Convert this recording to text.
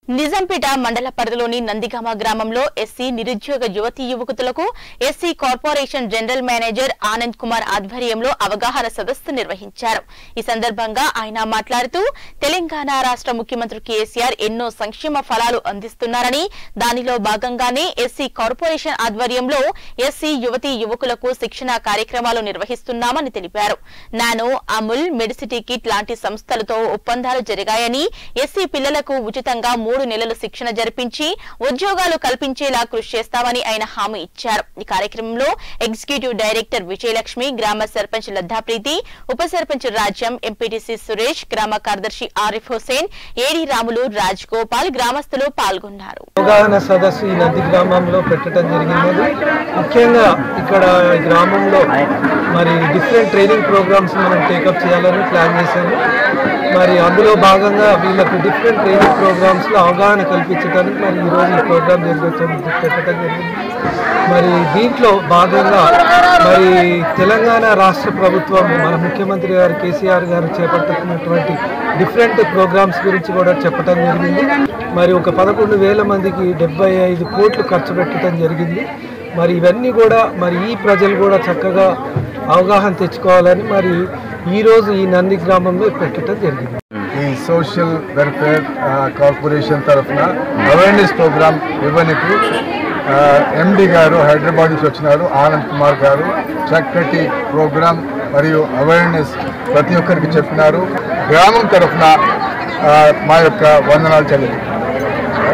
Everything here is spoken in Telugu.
నిజాంపేట మండల పరిధిలోని నందిగామ గ్రామంలో ఎస్సీ నిరుద్యోగ యువతీ యువకులకు SC corporation general manager Anand Kumar ఆధ్వర్యంలో అవగాహన సదస్సు నిర్వహించారు ఈ సందర్భంగా ఆయన మాట్లాడుతూ తెలంగాణ రాష్ట్ర ముఖ్యమంత్రి కేసీఆర్ ఎన్నో సంక్షేమ ఫలాలు అందిస్తున్నారని దానిలో భాగంగానే ఎస్సీ కార్పొరేషన్ ఆధ్వర్యంలో ఎస్సీ యువతీ యువకులకు శిక్షణ కార్యక్రమాలు నిర్వహిస్తున్నామని తెలిపారు నానో అముల్ మెడిసిటీ కిట్ లాంటి సంస్థలతో ఒప్పందాలు జరిగాయని ఎస్సీ పిల్లలకు ఉచితంగా మూడు నెలలు శిక్షణ జరిపించి ఉద్యోగాలు కల్పించేలా కృషి చేస్తామని ఆయన హామీ ఇచ్చారు ఈ కార్యక్రమంలో ఎగ్జిక్యూటివ్ డైరెక్టర్ విజయలక్ష్మి గ్రామ సర్పంచ్ లద్దాప్రీతి ఉప సర్పంచ్ రాజ్యం ఎంపీటీసీ సురేష్ గ్రామ కార్యదర్శి ఆరిఫ్ హుసేన్ ఏడి రాములు రాజ్ గోపాల్ గ్రామస్తులు పాల్గొన్నారు అవగాహన సదస్సు ఈ నది గ్రామంలో పెట్టడం జరిగినది ముఖ్యంగా ఇక్కడ ఈ గ్రామంలో మరి డిఫరెంట్ ట్రైనింగ్ ప్రోగ్రామ్స్ మనం టేకప్ చేయాలని ప్లాన్ చేశాము మరి అందులో భాగంగా వీళ్ళకు డిఫరెంట్ ట్రైనింగ్ ప్రోగ్రామ్స్లో అవగాహన కల్పించడానికి మరి ఈరోజు ఈ ప్రోగ్రామ్ నిర్వహించడం పెట్టడం జరిగింది మరి దీంట్లో భాగంగా మరి తెలంగాణ రాష్ట్ర ప్రభుత్వం మన ముఖ్యమంత్రి గారు కేసీఆర్ గారు చేపట్టుకున్నటువంటి డిఫరెంట్ ప్రోగ్రామ్స్ గురించి కూడా చెప్పడం జరిగింది మరి ఒక పదకొండు వేల మందికి డెబ్బై ఐదు కోట్లు ఖర్చు పెట్టడం జరిగింది మరి ఇవన్నీ కూడా మరి ఈ ప్రజలు కూడా చక్కగా అవగాహన తెచ్చుకోవాలని మరి ఈరోజు ఈ నంది గ్రామంలో పెట్టడం జరిగింది ఈ సోషల్ వెల్ఫేర్ ఆ, కార్పొరేషన్ తరఫున అవేర్నెస్ ప్రోగ్రామ్ ఇవ్వనికి ఎండి గారు హైదరాబాద్ నుంచి వచ్చినారు ఆనంద్ కుమార్ గారు చక్కటి ప్రోగ్రామ్ మరియు అవేర్నెస్ ప్రతి ఒక్కరికి చెప్పినారు గ్రామం తరఫున ఆ, మా యొక్క వందనాలు చెల్లించారు